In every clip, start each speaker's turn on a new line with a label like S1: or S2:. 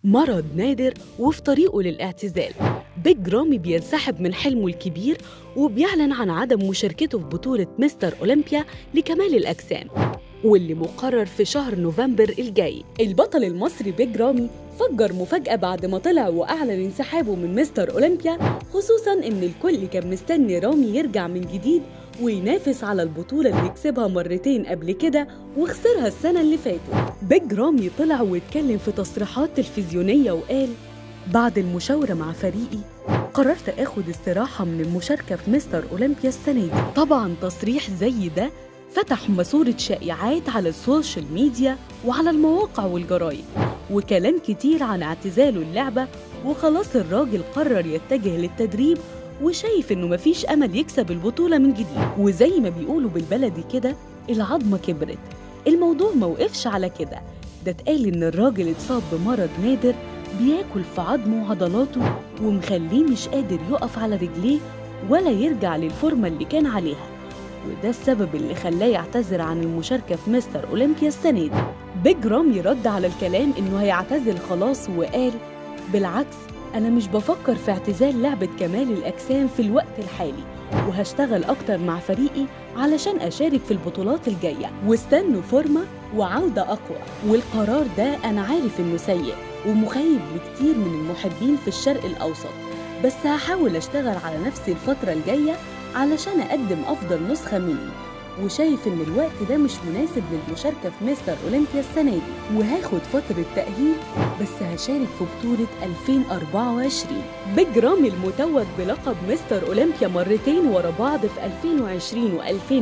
S1: مرض نادر وفي طريقه للاعتزال بيج رامي بينسحب من حلمه الكبير وبيعلن عن عدم مشاركته في بطولة مستر أولمبيا لكمال الأجسام واللي مقرر في شهر نوفمبر الجاي البطل المصري بيج رامي فجر مفاجأة بعد ما طلع وأعلن انسحابه من مستر أولمبيا خصوصاً إن الكل كان مستني رامي يرجع من جديد وينافس على البطولة اللي كسبها مرتين قبل كده وخسرها السنة اللي فاتت بيج رامي طلع واتكلم في تصريحات تلفزيونية وقال بعد المشاورة مع فريقي قررت اخد استراحة من المشاركة في مستر أولمبيا السنة دي طبعا تصريح زي ده فتح ماسورة شائعات على السوشيال ميديا وعلى المواقع والجرايد وكلام كتير عن اعتزاله اللعبة وخلاص الراجل قرر يتجه للتدريب وشايف انه مفيش امل يكسب البطولة من جديد وزي ما بيقولوا بالبلدي كده العظمة كبرت الموضوع موقفش على كده ده اتقال ان الراجل اتصاب بمرض نادر بياكل في عظمه وعضلاته ومخليه مش قادر يقف على رجليه ولا يرجع للفورمة اللي كان عليها وده السبب اللي خلاه يعتذر عن المشاركة في مستر أولمبيا السنة دي بيج رامي رد على الكلام إنه هيعتزل خلاص وقال بالعكس أنا مش بفكر في اعتزال لعبة كمال الأجسام في الوقت الحالي وهشتغل أكتر مع فريقي علشان أشارك في البطولات الجاية واستنوا فورمة وعودة أقوى والقرار ده أنا عارف إنه سيء ومخيب لكتير من المحبين في الشرق الأوسط بس هحاول أشتغل على نفسي الفترة الجاية علشان أقدم أفضل نسخة مني وشايف إن الوقت ده مش مناسب للمشاركة في مستر أولمبيا السنة دي وهاخد فترة تأهيل بس هشارك في بطولة 2024 بيج رامي المتوج بلقب مستر أولمبيا مرتين ورا بعض في 2020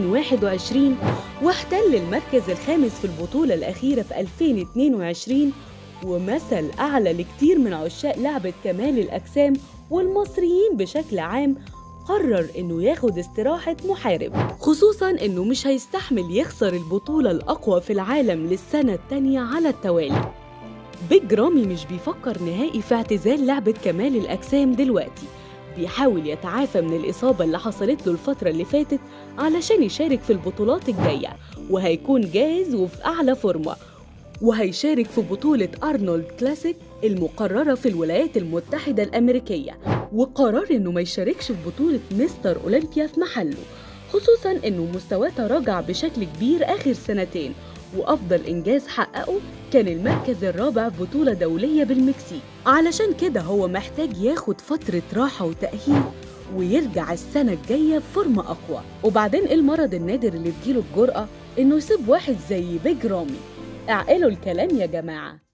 S1: و2021 واحتل المركز الخامس في البطولة الأخيرة في 2022 ومثل أعلى لكتير من عشاق لعبة كمال الأجسام والمصريين بشكل عام قرر إنه ياخد استراحة محارب خصوصا إنه مش هيستحمل يخسر البطولة الأقوى في العالم للسنة التانية على التوالي بيج رامي مش بيفكر نهائي في اعتزال لعبة كمال الأجسام دلوقتي بيحاول يتعافى من الإصابة اللي حصلت له الفترة اللي فاتت علشان يشارك في البطولات الجاية وهيكون جاهز وفي أعلى فورمة وهيشارك في بطولة أرنولد كلاسيك المقررة في الولايات المتحدة الأمريكية وقرر إنه ما يشاركش في بطولة مستر أولمبيا في محله خصوصا إنه مستواه تراجع بشكل كبير آخر سنتين وأفضل إنجاز حققه كان المركز الرابع في بطولة دولية بالمكسيك علشان كده هو محتاج ياخد فترة راحة وتأهيل ويرجع السنة الجاية بفورمة أقوى وبعدين إيه المرض النادر اللي تجيله الجرأة إنه يسيب واحد زي بيج رامي اعقلوا الكلام يا جماعة